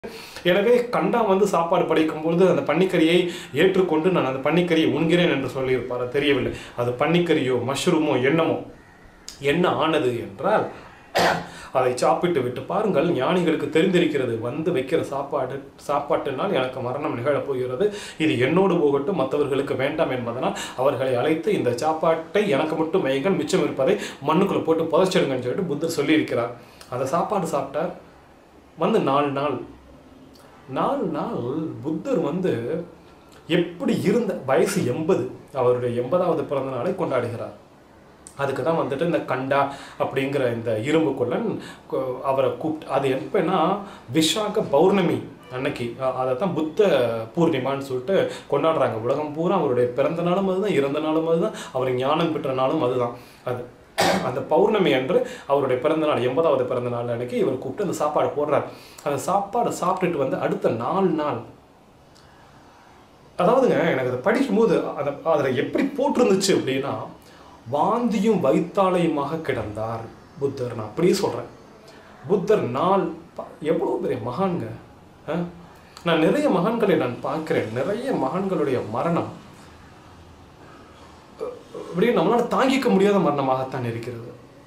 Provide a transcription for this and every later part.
எனவே கண்டா வந்து சாப்பாடு படைக்கும் பொழுது அந்த பன்னிக்கறியை ஏற்றுக்கொண்டு நான் அந்த பன்னிக்கறியை உண்கிறேன் என்று சொல்லியிருப்பார் அது தெரியவில்லை அது பன்னிக்கறியோ மஷ்ரூமோ என்னமோ என்ன ஆனது என்றால் அதை சாப்பிட்டு விட்டு பாருங்கள் ஞானிகளுக்கு தெரிந்திருக்கிறது வந்து வைக்கிற சாப்பாடு சாப்பாட்டினால் எனக்கு மரணம் நிகழப் போகிறது இது என்னோடு போகட்டும் மற்றவர்களுக்கு வேண்டாம் என்பதனால் அவர்களை அழைத்து இந்த சாப்பாட்டை எனக்கு மட்டும் வையுங்கள் மிச்சம் இருப்பதை மண்ணுக்குள்ள போட்டு புதைச்சிடுங்கன்னு சொல்லிட்டு புத்தர் சொல்லியிருக்கிறார் அந்த சாப்பாடு சாப்பிட்டார் வந்து நாலு நாள் நாலு நாள் புத்தர் வந்து எப்படி இருந்த வயசு எண்பது அவருடைய எண்பதாவது பிறந்த நாளை கொண்டாடுகிறார் அதுக்கு தான் வந்துட்டு இந்த கண்டா அப்படிங்கிற இந்த இரும்பு கொல்லன் கொ- அவரை கூப்பிட்டு அது எப்பன்னா விஷாக பௌர்ணமி அன்னைக்கு அதை தான் புத்த பூர்ணிமான்னு சொல்லிட்டு கொண்டாடுறாங்க உலகம் பூரா அவருடைய பிறந்த நாளும் அதுதான் இறந்த நாளும் அதுதான் அவர் ஞானம் பெற்ற நாளும் அதுதான் அது அந்த பௌர்ணமி அன்று அவருடைய பிறந்த நாள் எண்பதாவது பிறந்த நாள் அன்னைக்கு இவர் கூப்பிட்டு அந்த சாப்பாடு போடுறார் அந்த சாப்பாடு சாப்பிட்டுட்டு வந்து அடுத்த நாலு நாள் அதாவதுங்க எனக்கு அதை படிக்கும்போது அதை அதில் எப்படி போட்டிருந்துச்சு அப்படின்னா வாந்தியும் வைத்தாளையுமாக கிடந்தார் புத்தர் நான் அப்படியே சொல்கிறேன் புத்தர் நாள் ப- எவ்வளோ பெரிய மகான்க ஆ? நான் நிறைய மகான்களை நான் பார்க்கிறேன் நிறைய மகான்களுடைய மரணம் அப்படியே நம்மளால தாங்கிக்க முடியாத மரணமாகத்தான் இருக்கிறது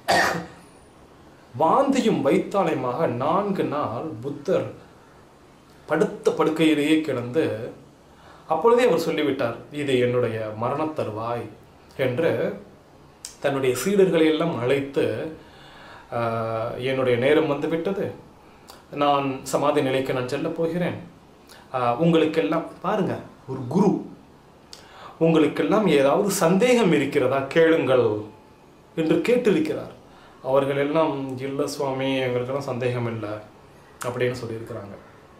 வாந்தியும் வைத்தாளையுமாக நான்கு நாள் புத்தர் படுத்த படுக்கையிலேயே கிடந்து அப்பொழுதே அவர் சொல்லிவிட்டார் இது என்னுடைய மரணத் தருவாய் என்று தன்னுடைய சீடர்களை எல்லாம் அழைத்து ஆஹ், என்னுடைய நேரம் வந்து விட்டது நான் சமாதி நிலைக்கு நான் செல்லப் போகிறேன் ஆஹ், உங்களுக்கெல்லாம் பாருங்க ஒரு குரு உங்களுக்கெல்லாம் ஏதாவது சந்தேகம் இருக்கிறதா கேளுங்கள் என்று கேட்டிருக்கிறார் அவர்கள் எல்லாம் இல்லை சுவாமி எங்களுக்கெல்லாம் சந்தேகம் இல்லை அப்படின்னு சொல்லியிருக்கிறாங்க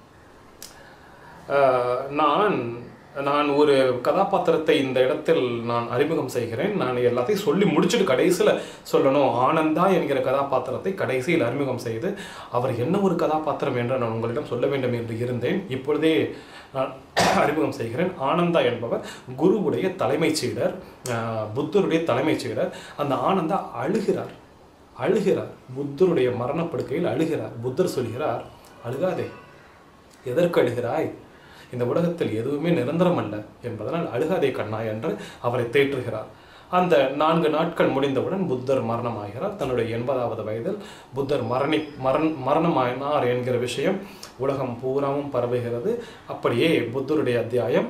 ஆஹ், நான் நான் ஒரு கதாபாத்திரத்தை இந்த இடத்தில் நான் அறிமுகம் செய்கிறேன் நான் எல்லாத்தையும் சொல்லி முடிச்சுட்டு கடைசியில் சொல்லணும் ஆனந்தா என்கிற கதாபாத்திரத்தை கடைசியில் அறிமுகம் செய்து அவர் என்ன ஒரு கதாபாத்திரம் என்று நான் உங்களிடம் சொல்ல வேண்டும் என்று இருந்தேன் இப்பொழுதே நான் அறிமுகம் செய்கிறேன் ஆனந்தா என்பவர் குருவுடைய தலைமைச் சீடர் ஆஹ், புத்தருடைய தலைமைச் சீடர் அந்த ஆனந்தா அழுகிறார் அழுகிறார் புத்தருடைய மரணப்படுக்கையில் அழுகிறார் புத்தர் சொல்கிறார் அழுகாதே எதற்கு அழுகிறாய் இந்த உலகத்தில் எதுவுமே நிரந்தரம் அல்ல என்பதனால் அழுகாதே கண்ணா என்று அவரை தேற்றுகிறார் அந்த நான்கு நாட்கள் முடிந்தவுடன் புத்தர் மரணமாகிறார் தன்னுடைய எண்பதாவது வயதில் புத்தர் மரணி மரண் மரணமானார் என்கிற விஷயம் உலகம் பூராவும் பரவுகிறது அப்படியே புத்தருடைய அத்தியாயம்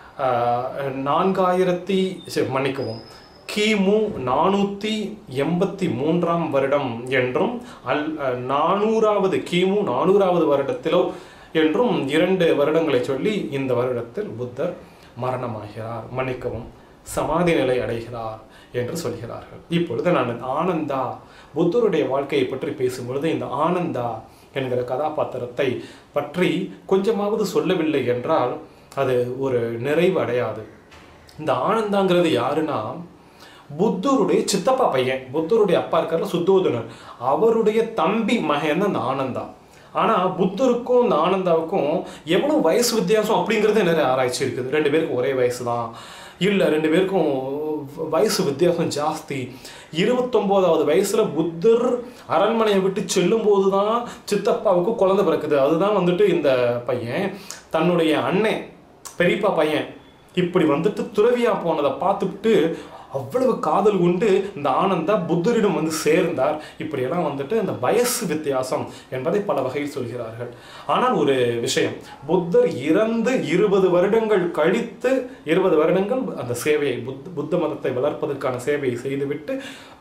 ஆஹ், நான்காயிரத்தி சரி, மன்னிக்கவும் கிமு நானூற்றி எண்பத்தி மூன்றாம் வருடம் என்றும் அல் அஹ், நானூறாவது கிமு நானூறாவது வருடத்திலோ என்றும் இரண்டு வருடங்களை சொல்லி இந்த வருடத்தில் புத்தர் மரணமாகிறார் மன்னிக்கவும் சமாதி நிலை அடைகிறார் என்று சொல்கிறார்கள் இப்பொழுது நான் ஆனந்தா புத்தருடைய வாழ்க்கையை பற்றி பேசும்பொழுது இந்த ஆனந்தா என்கிற கதாபாத்திரத்தை பற்றி கொஞ்சமாவது சொல்லவில்லை என்றால் அது ஒரு நிறைவு அடையாது இந்த ஆனந்தாங்கிறது யாருன்னா புத்தருடைய சித்தப்பா பையன் புத்தருடைய அப்பா இருக்கார்ல சுத்தோதனர் அவருடைய தம்பி மகன் தான் இந்த ஆனந்தா ஆனா புத்தருக்கும் இந்த ஆனந்தாவுக்கும் எவ்வளவு வயசு வித்தியாசம் அப்படிங்கிறதே நிறைய ஆராய்ச்சி இருக்குது ரெண்டு பேருக்கும் ஒரே வயசு தான் இல்லை ரெண்டு பேருக்கும் வயசு வித்தியாசம் ஜாஸ்தி இருபத்தொம்போதாவது வயசுல புத்தர் அரண்மனையை விட்டு செல்லும்போது தான் சித்தப்பாவுக்கு குழந்தை பிறக்குது அதுதான் வந்துட்டு இந்த பையன் தன்னுடைய அண்ணன் பெரியப்பா பையன் இப்படி வந்துட்டு துறவியா போனதை பார்த்துட்டு அவ்வளவு காதல் உண்டு இந்த ஆனந்தா புத்தரிடம் வந்து சேர்ந்தார் இப்படியெல்லாம் வந்துட்டு இந்த வயசு வித்தியாசம் என்பதை பல வகையில் சொல்கிறார்கள் ஆனால் ஒரு விஷயம் புத்தர் இறந்து இருபது வருடங்கள் கழித்து இருபது வருடங்கள் அந்த சேவையை புத்த புத்த மதத்தை வளர்ப்பதற்கான சேவையை செய்துவிட்டு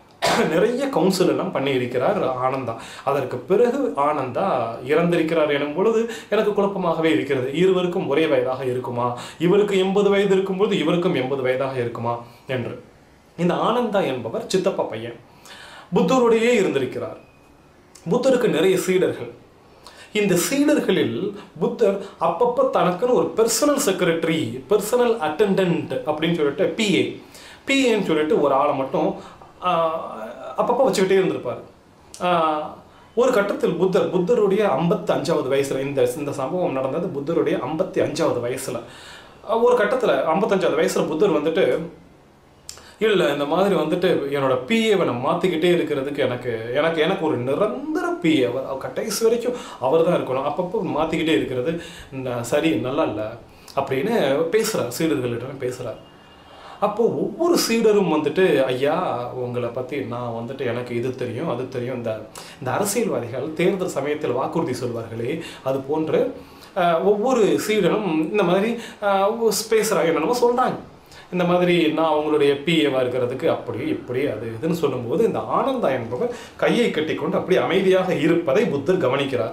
நிறைய கவுன்சில் எல்லாம் பண்ணி இருக்கிறார் ஆனந்தா அதற்கு பிறகு ஆனந்தா இறந்திருக்கிறார் எனும் பொழுது எனக்கு குழப்பமாகவே இருக்கிறது இருவருக்கும் ஒரே வயதாக இருக்குமா இவருக்கு எண்பது வயது இருக்கும்போது இவருக்கும் எண்பது வயதாக இருக்குமா என்று இந்த ஆனந்தா என்பவர் சித்தப்பா பையன் புத்தருடையே இருந்திருக்கிறார் புத்தருக்கு நிறைய சீடர்கள் இந்த சீடர்களில் புத்தர் அப்பப்போ தனக்குன்னு ஒரு பர்சனல் செக்ரட்டரி பர்சனல் அட்டெண்டன்ட் அப்படின்னு சொல்லிட்டு பிஏ பிஏன்னு சொல்லிட்டு ஒரு ஆளை மட்டும் ஆஹ், அப்பப்போ வச்சுக்கிட்டே இருந்திருப்பார் ஆஹ், ஒரு கட்டத்தில் புத்தர் புத்தருடைய ஐம்பத்தி அஞ்சாவது வயசுல இந்த இந்த சம்பவம் நடந்தது புத்தருடைய ஐம்பத்தி அஞ்சாவது வயசுல அஹ், ஒரு கட்டத்தில் ஐம்பத்தஞ்சாவது வயசுல புத்தர் வந்துட்டு இல்லை இந்த மாதிரி வந்துட்டு என்னோட பிஏவை நான் மாற்றிக்கிட்டே இருக்கிறதுக்கு எனக்கு எனக்கு எனக்கு ஒரு நிரந்தர பிஏ அவர் கடைசி வரைக்கும் அவர் தான் இருக்கணும் அப்பப்போ மாற்றிக்கிட்டே இருக்கிறது ந- சரி நல்லா இல்லை அப்படின்னு பேசுகிறார் சீடர்களிடம் பேசுகிறார் அப்போ ஒவ்வொரு சீடரும் வந்துட்டு ஐயா உங்களை பற்றி நான் வந்துட்டு எனக்கு இது தெரியும் அது தெரியும் இந்த இந்த அரசியல்வாதிகள் தேர்தல் சமயத்தில் வாக்குறுதி சொல்வார்களே அது போன்று அஹ், ஒவ்வொரு சீடனும் இந்த மாதிரி பேசுகிறாங்க என்னென்னமோ சொல்கிறாங்க இந்த மாதிரி நான் அவங்களுடைய பிஏவா இருக்கிறதுக்கு அப்படி இப்படி அது இதுன்னு சொல்லும்போது இந்த ஆனந்தா என்பவர் கையை கட்டிக்கொண்டு அப்படி அமைதியாக இருப்பதை புத்தர் கவனிக்கிறார்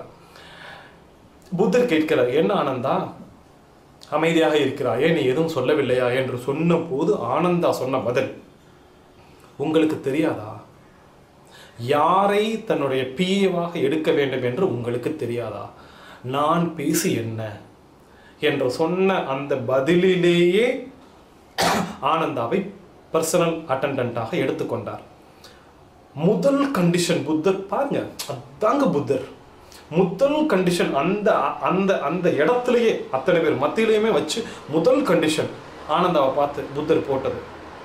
புத்தர் கேட்கிறார் என்ன ஆனந்தா அமைதியாக இருக்கிறாயே நீ எதுவும் சொல்லவில்லையா என்று சொன்னபோது ஆனந்தா சொன்ன பதில் உங்களுக்கு தெரியாதா யாரை தன்னுடைய பிஏவாக எடுக்க வேண்டும் என்று உங்களுக்கு தெரியாதா நான் பேசி என்ன என்று சொன்ன அந்த பதிலிலேயே ஆனந்தாவை பர்சனல் அட்டண்டன்ட்டாக எடுத்துக்கொண்டார் முதல் கண்டிஷன் புத்தர் பாருங்க அதாங்க புத்தர் முதல் கண்டிஷன் அந்த அந்த அந்த இடத்துலயே அத்தனை பேர் மத்தியிலையுமே வச்சு முதல் கண்டிஷன் ஆனந்தாவை பார்த்து புத்தர் போட்டது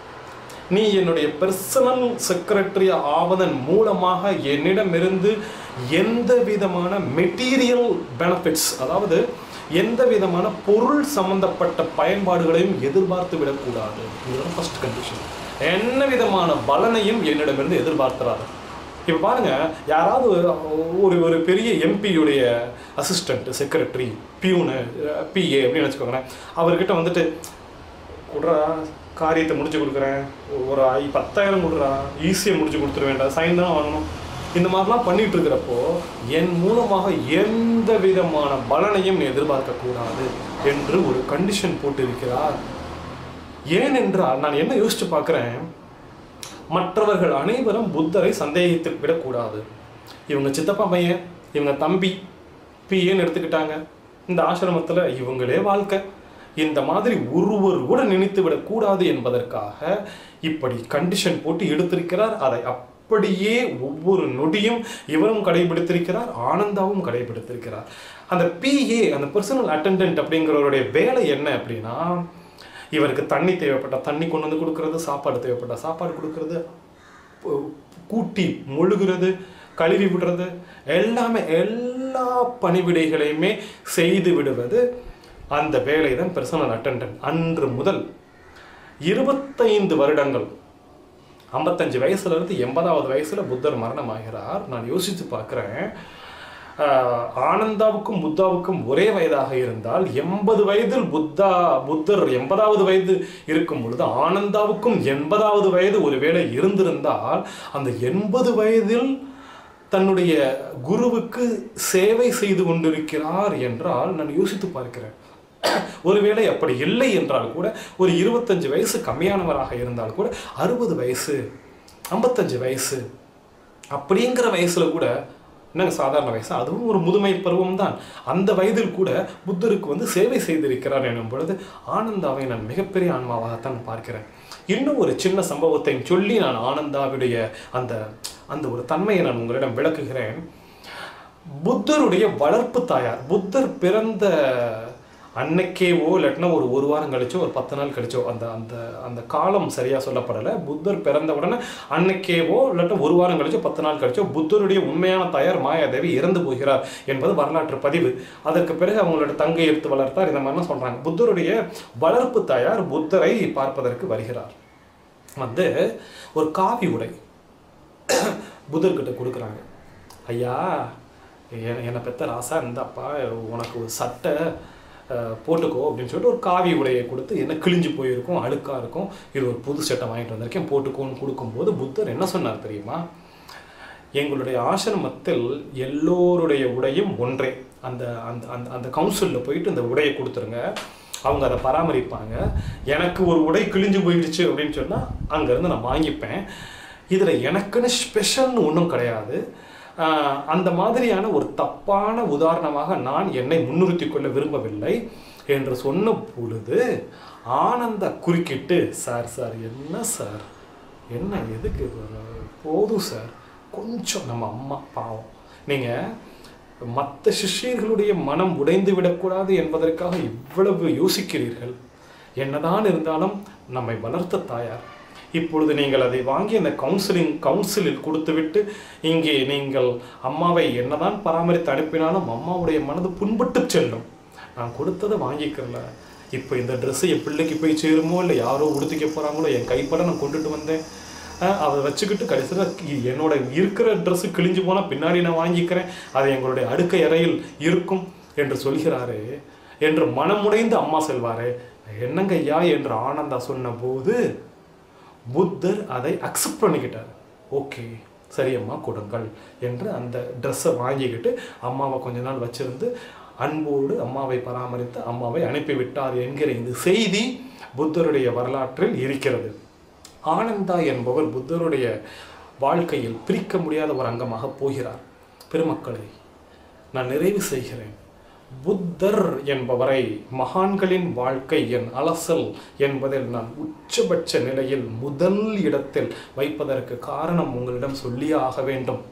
நீ என்னுடைய பர்சனல் செக்ரட்டரி ஆவதன் மூலமாக என்னிடமிருந்து எந்த விதமான மெட்டீரியல் பெனிஃபிட்ஸ் அதாவது எந்த விதமான பொருள் சம்பந்தப்பட்ட பயன்பாடுகளையும் எதிர்பார்த்து விடக்கூடாது இதுதான் ஃபர்ஸ்ட் கண்டிஷன் என்ன விதமான பலனையும் என்னிடமிருந்து எதிர்பார்த்துறாரு இப்போ பாருங்க யாராவது ஒரு ஒரு பெரிய எம்பியுடைய அசிஸ்டன்ட் செக்ரட்டரி பியூனு பிஏ அப்படின்னு வச்சுக்கோங்களேன் அவர்கிட்ட வந்துட்டு கொடுறா காரியத்தை முடிச்சு கொடுக்குறேன் ஒரு ஐ பத்தாயிரம் கொடுறா ஈஸியாக முடிச்சு கொடுத்துட வேண்டாம் சைன் தான் வாங்கணும் இந்த மாதிரிலாம் பண்ணிட்டு இருக்கிறப்போ என் மூலமாக எந்த விதமான பலனையும் நீ எதிர்பார்க்க கூடாது என்று ஒரு கண்டிஷன் போட்டிருக்கிறார் ஏனென்றால் நான் என்ன யோசிச்சு பார்க்குறேன் மற்றவர்கள் அனைவரும் புத்தரை சந்தேகித்து விடக்கூடாது இவங்க சித்தப்பா பையன் இவங்க தம்பி பிஏன்னு எடுத்துக்கிட்டாங்க இந்த ஆசிரமத்தில் இவங்களே வாழ்க்கை இந்த மாதிரி ஒருவர் கூட நினைத்து விடக்கூடாது என்பதற்காக இப்படி கண்டிஷன் போட்டு எடுத்திருக்கிறார் அதை அப்படியே ஒவ்வொரு நொடியும் இவரும் கடைபிடித்திருக்கிறார் ஆனந்தாவும் கடைபிடித்திருக்கிறார் அந்த பிஏ அந்த பர்சனல் அட்டெண்டன்ட் அப்படிங்கிறவருடைய வேலை என்ன அப்படின்னா இவருக்கு தண்ணி தேவைப்பட்ட தண்ணி கொண்டு வந்து கொடுக்கறது சாப்பாடு தேவைப்பட்ட சாப்பாடு கொடுக்கறது பு- கூட்டி மொழுகிறது கழுவி விடுறது எல்லாமே எல்லா பணிவிடைகளையுமே செய்து விடுவது அந்த வேலை தான் பர்சனல் அட்டெண்டன்ட் அன்று முதல் இருபத்தைந்து வருடங்கள் ஐம்பத்தஞ்சு வயசுல இருந்து எண்பதாவது வயசுல புத்தர் மரணமாகிறார் நான் யோசித்து பார்க்குறேன் ஆனந்தாவுக்கும் புத்தாவுக்கும் ஒரே வயதாக இருந்தால் எண்பது வயதில் புத்தா புத்தர் எண்பதாவது வயது இருக்கும் பொழுது ஆனந்தாவுக்கும் எண்பதாவது வயது ஒருவேளை இருந்திருந்தால் அந்த எண்பது வயதில் தன்னுடைய குருவுக்கு சேவை செய்து கொண்டிருக்கிறார் என்றால் நான் யோசித்து பார்க்கிறேன் ஒருவேளை அப்படி இல்லை என்றால் கூட ஒரு இருபத்தஞ்சு வயசு கம்மியானவராக இருந்தால் கூட அறுபது வயசு ஐம்பத்தஞ்சு வயசு அப்படிங்கிற வயசுல கூட என்னங்க சாதாரண வயசு அதுவும் ஒரு முதுமை பருவம் தான் அந்த வயதில் கூட புத்தருக்கு வந்து சேவை செய்திருக்கிறார் எனும் பொழுது ஆனந்தாவை நான் மிகப்பெரிய ஆன்மாவாகத்தான் பார்க்கிறேன் இன்னும் ஒரு சின்ன சம்பவத்தை சொல்லி நான் ஆனந்தாவுடைய அந்த அந்த ஒரு தன்மையை நான் உங்களிடம் விளக்குகிறேன் புத்தருடைய வளர்ப்பு தாயார் புத்தர் பிறந்த அன்னைக்கேவோ இல்லாட்டினா ஒரு ஒரு வாரம் கழிச்சோ ஒரு பத்து நாள் கழிச்சோ அந்த அந்த அந்த காலம் சரியா சொல்லப்படலை புத்தர் பிறந்த உடனே அன்னைக்கேவோ இல்லாட்டா ஒரு வாரம் கழிச்சோ பத்து நாள் கழிச்சோ புத்தருடைய உண்மையான தாயார் மாயாதேவி இறந்து போகிறார் என்பது வரலாற்று பதிவு அதற்கு பிறகு அவங்களோட தங்கை எடுத்து வளர்த்தார் இந்த மாதிரிலாம் சொல்றாங்க புத்தருடைய வளர்ப்பு தாயார் புத்தரை பார்ப்பதற்கு வருகிறார் வந்து ஒரு காவி உடை புத்தர்கிட்ட கொடுக்குறாங்க ஐயா எ- என்னை பெத்த ராசா இந்தாப்பா உனக்கு ஒரு சட்டை அஹ், போட்டுக்கோ அப்படின்னு சொல்லிட்டு ஒரு காவி உடையை கொடுத்து என்ன கிழிஞ்சு போயிருக்கும் அழுக்கா இருக்கும் இது ஒரு புது சட்டை வாங்கிட்டு வந்திருக்கேன் போட்டுக்கோன்னு கொடுக்கும்போது புத்தர் என்ன சொன்னார் தெரியுமா எங்களுடைய ஆசிரமத்தில் எல்லோருடைய உடையும் ஒன்றே அந்த அந்த அந்த அந்த கவுன்சிலில் போயிட்டு இந்த உடையை கொடுத்துருங்க அவங்க அதை பராமரிப்பாங்க எனக்கு ஒரு உடை கிழிஞ்சு போயிடுச்சு அப்படின்னு சொன்னால் அங்கேருந்து நான் வாங்கிப்பேன் இதில் எனக்குன்னு ஸ்பெஷல்னு ஒன்றும் கிடையாது ஆஹ் அந்த மாதிரியான ஒரு தப்பான உதாரணமாக நான் என்னை முன்னிறுத்தி கொள்ள விரும்பவில்லை என்று சொன்ன பொழுது ஆனந்த குறுக்கிட்டு சார் சார் என்ன சார் என்ன எதுக்கு போதும் சார் கொஞ்சம் நம்ம அம்மா பாவம் நீங்கள் மற்ற சிஷ்யர்களுடைய மனம் உடைந்து விடக்கூடாது என்பதற்காக இவ்வளவு யோசிக்கிறீர்கள் என்னதான் இருந்தாலும் நம்மை வளர்த்த தாயார் இப்பொழுது நீங்கள் அதை வாங்கி அந்த கவுன்சிலிங் கவுன்சிலில் கொடுத்துவிட்டு இங்கே நீங்கள் அம்மாவை என்னதான் பராமரித்து அனுப்பினாலும் அம்மாவுடைய மனது புண்பட்டு செல்லும் நான் கொடுத்ததை வாங்கிக்கிறல இப்போ இந்த ட்ரெஸ்ஸு என் பிள்ளைக்கு போய் சேருமோ இல்லை யாரோ உடுத்திக்க போகிறாங்களோ என் கைப்பட நான் கொண்டுட்டு வந்தேன் அஹ் அதை வச்சுக்கிட்டு கடைசியில் என்னோட இருக்கிற ட்ரெஸ்ஸு கிழிஞ்சு போனால் பின்னாடி நான் வாங்கிக்கிறேன் அது எங்களுடைய அடுக்கை அறையில் இருக்கும் என்று சொல்கிறாரே என்று மனமுடைந்து அம்மா செல்வாரே என்னங்க ஐயா என்று ஆனந்தா சொன்னபோது புத்தர் அதை அக்செப்ட் பண்ணிக்கிட்டார் ஓகே சரி அம்மா கொடுங்கள் என்று அந்த ட்ரெஸ்ஸை வாங்கிக்கிட்டு அம்மாவை கொஞ்ச நாள் வச்சிருந்து அன்போடு அம்மாவை பராமரித்து அம்மாவை அனுப்பிவிட்டார் என்கிற இந்த செய்தி புத்தருடைய வரலாற்றில் இருக்கிறது ஆனந்தா என்பவர் புத்தருடைய வாழ்க்கையில் பிரிக்க முடியாத ஒரு அங்கமாக போகிறார் பெருமக்களை நான் நிறைவு செய்கிறேன் புத்தர் என்பவரை மகான்களின் வாழ்க்கை என் அலசல் என்பதில் நான் உச்சபட்ச நிலையில் முதல் இடத்தில் வைப்பதற்கு காரணம் உங்களிடம் சொல்லியே ஆக வேண்டும்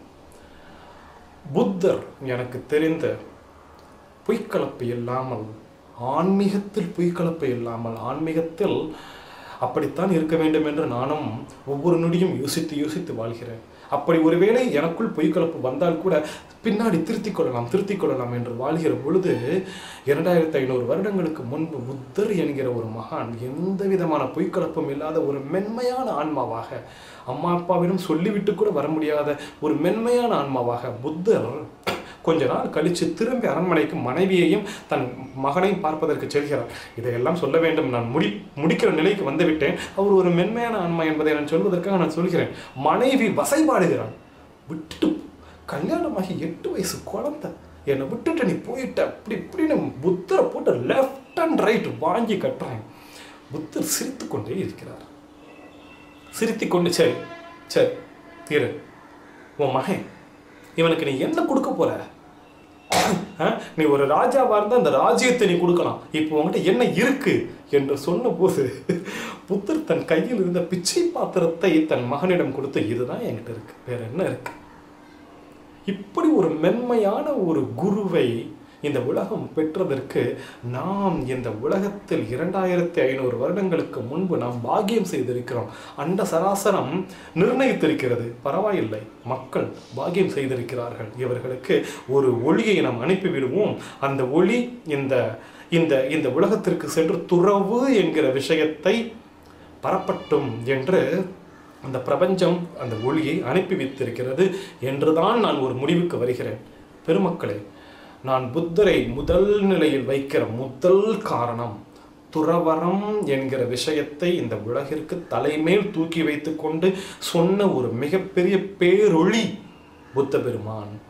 புத்தர் எனக்கு தெரிந்த பொய்க்கலப்பு இல்லாமல் ஆன்மீகத்தில் பொய்க்கலப்பு இல்லாமல் ஆன்மீகத்தில் அப்படித்தான் இருக்க வேண்டும் என்று நானும் ஒவ்வொரு நொடியும் யோசித்து யோசித்து வாழ்கிறேன் அப்படி ஒருவேளை எனக்குள் பொய்க்கலப்பு வந்தால் கூட பின்னாடி திருத்திக் கொள்ளலாம் திருத்திக் கொள்ளலாம் என்று வாழ்கிற பொழுது இரண்டாயிரத்தி ஐநூறு வருடங்களுக்கு முன்பு புத்தர் என்கிற ஒரு மகான் எந்த விதமான பொய்க்கலப்பும் இல்லாத ஒரு மென்மையான ஆன்மாவாக அம்மா அப்பாவிடம் சொல்லிவிட்டு கூட வர முடியாத ஒரு மென்மையான ஆன்மாவாக புத்தர் கொஞ்ச நாள் கழித்து திரும்பி அரண்மனைக்கு மனைவியையும் தன் மகனையும் பார்ப்பதற்கு செல்கிறார் இதையெல்லாம் சொல்ல வேண்டும் நான் முடி முடிக்கிற நிலைக்கு வந்துவிட்டேன் அவர் ஒரு மென்மையான ஆன்மா என்பதை நான் சொல்வதற்காக நான் சொல்கிறேன் மனைவி வசைபாடுகிறான் விட்டுட்டு கல்யாணமாகி எட்டு வயசு குழந்தை என்னை விட்டுட்டு நீ போயிட்ட அப்படி இப்படின்னு புத்தரை போட்டு லெஃப்ட் அண்ட் ரைட் வாங்கி கட்டுறேன் புத்தர் சிரித்து கொண்டே இருக்கிறார் சிரித்து கொண்டு சரி சரி இரு உன் மகன் இவனுக்கு நீ என்ன கொடுக்க போற ஆ? நீ ஒரு ராஜாவா இருந்தா அந்த ராஜ்யத்தை நீ கொடுக்கலாம் இப்போ உன்கிட்ட என்ன இருக்கு என்று சொன்னபோது புத்தர் தன் கையில் இருந்த பிச்சை பாத்திரத்தை தன் மகனிடம் கொடுத்து இதுதான் என்கிட்ட இருக்கு வேற என்ன இருக்கு இப்படி ஒரு மென்மையான ஒரு குருவை இந்த உலகம் பெற்றதற்கு நாம் இந்த உலகத்தில் இரண்டாயிரத்தி ஐநூறு வருடங்களுக்கு முன்பு நாம் பாக்கியம் செய்திருக்கிறோம் அண்ட சராசரம் நிர்ணயித்திருக்கிறது பரவாயில்லை மக்கள் பாக்கியம் செய்திருக்கிறார்கள் இவர்களுக்கு ஒரு ஒளியை நாம் அனுப்பிவிடுவோம் அந்த ஒளி இந்த இந்த இந்த உலகத்திற்கு சென்று துறவு என்கிற விஷயத்தை பரப்பட்டும் என்று அந்த பிரபஞ்சம் அந்த ஒளியை அனுப்பி வைத்திருக்கிறது என்றுதான் நான் ஒரு முடிவுக்கு வருகிறேன் பெருமக்களே நான் புத்தரை முதல் நிலையில் வைக்கிற முதல் காரணம் துறவரம் என்கிற விஷயத்தை இந்த உலகிற்கு தலைமேல் தூக்கி வைத்துக்கொண்டு சொன்ன ஒரு மிகப்பெரிய பேரொளி புத்த பெருமான்